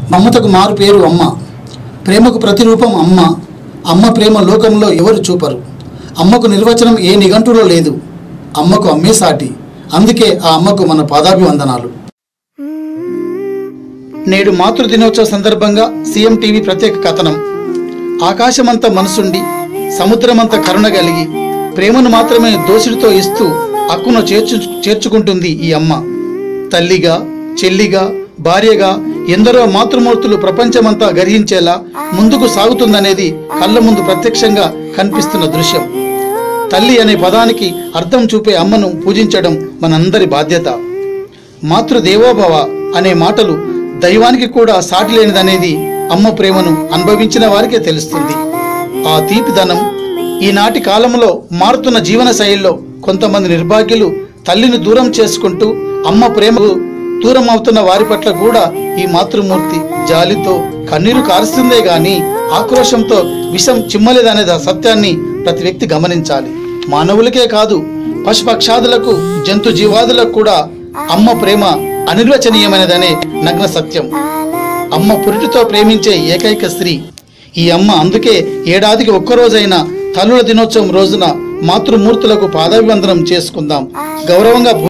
మమతకు మారు పేరు అమ్మ ప్రేమకు ప్రతిరూపం అమ్మ అమ్మ ప్రేమ లోకంలో ఎవరు చూపరు అమ్మకు నిర్వచనం ఏ నిఘంటులో లేదు అమ్మకు అమ్మే సాటి అందుకే ఆ అమ్మకు మన పాదాభివందనాలు నేడు మాతృ దినోత్సవ సందర్భంగా సీఎం టీవీ ప్రత్యేక కథనం ఆకాశమంత మనసుండి సముద్రమంత కరుణ కలిగి ప్రేమను మాత్రమే దోషుడితో ఇస్తూ హక్కును చేర్చు చేర్చుకుంటుంది ఈ అమ్మ తల్లిగా చెల్లిగా భార్యగా ఎందరో మాతృమూర్తులు ప్రపంచమంతా గర్హించేలా ముందుకు సాగుతుందనేది కళ్ళ ముందు ప్రత్యక్షంగా కనిపిస్తున్న దృశ్యం తల్లి అనే పదానికి అర్థం చూపే అమ్మను పూజించడం మనందరి బాధ్యత మాతృదేవోభవ అనే మాటలు దైవానికి కూడా సాటి లేనిదనేది అమ్మ ప్రేమను అనుభవించిన వారికే తెలుస్తుంది ఆ తీపిదనం ఈనాటి కాలంలో మారుతున్న జీవన శైలిలో కొంతమంది నిర్భాగ్యులు తల్లిని దూరం చేసుకుంటూ అమ్మ ప్రేమకు దూరం అవుతున్న వారి పట్ల కూడా ఈ మాతృమూర్తి జాలితో కన్నీరు కారుస్తుందే గాని ఆక్రోశంతో విషం చిమ్మలేదనే సత్యాన్ని ప్రతి వ్యక్తి గమనించాలి మానవులకే కాదు పశుపక్షాదులకు జంతు జీవాదులకు కూడా అమ్మ ప్రేమ అనిర్వచనీయమైనదనే నగ్న సత్యం అమ్మ పురిటితో ప్రేమించే ఏకైక స్త్రీ ఈ అమ్మ అందుకే ఏడాదికి ఒక్కరోజైనా తల్లుల దినోత్సవం రోజున మాతృమూర్తులకు పాదాభివందనం చేసుకుందాం గౌరవంగా